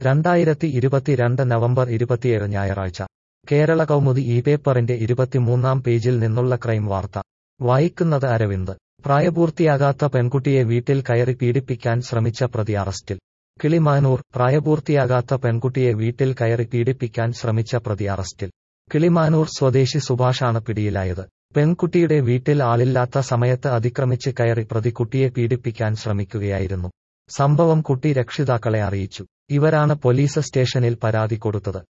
രണ്ടായിരത്തി ഇരുപത്തിരണ്ട് നവംബർ ഇരുപത്തിയേഴ് ഞായറാഴ്ച കേരള കൗമുദി ഈ പേപ്പറിന്റെ ഇരുപത്തിമൂന്നാം പേജിൽ നിന്നുള്ള ക്രൈം വാർത്ത വായിക്കുന്നത് അരവിന്ദ് പ്രായപൂർത്തിയാകാത്ത പെൺകുട്ടിയെ വീട്ടിൽ കയറി പീഡിപ്പിക്കാൻ ശ്രമിച്ച പ്രതി അറസ്റ്റിൽ കിളിമാനൂർ പ്രായപൂർത്തിയാകാത്ത പെൺകുട്ടിയെ വീട്ടിൽ കയറി പീഡിപ്പിക്കാൻ ശ്രമിച്ച പ്രതി അറസ്റ്റിൽ കിളിമാനൂർ സ്വദേശി സുഭാഷാണ് പിടിയിലായത് പെൺകുട്ടിയുടെ വീട്ടിൽ ആളില്ലാത്ത സമയത്ത് അതിക്രമിച്ച് കയറി പ്രതി കുട്ടിയെ പീഡിപ്പിക്കാൻ ശ്രമിക്കുകയായിരുന്നു സംഭവം കുട്ടി രക്ഷിതാക്കളെ അറിയിച്ചു ഇവരാണ് പോലീസ് സ്റ്റേഷനിൽ പരാതി കൊടുത്തത്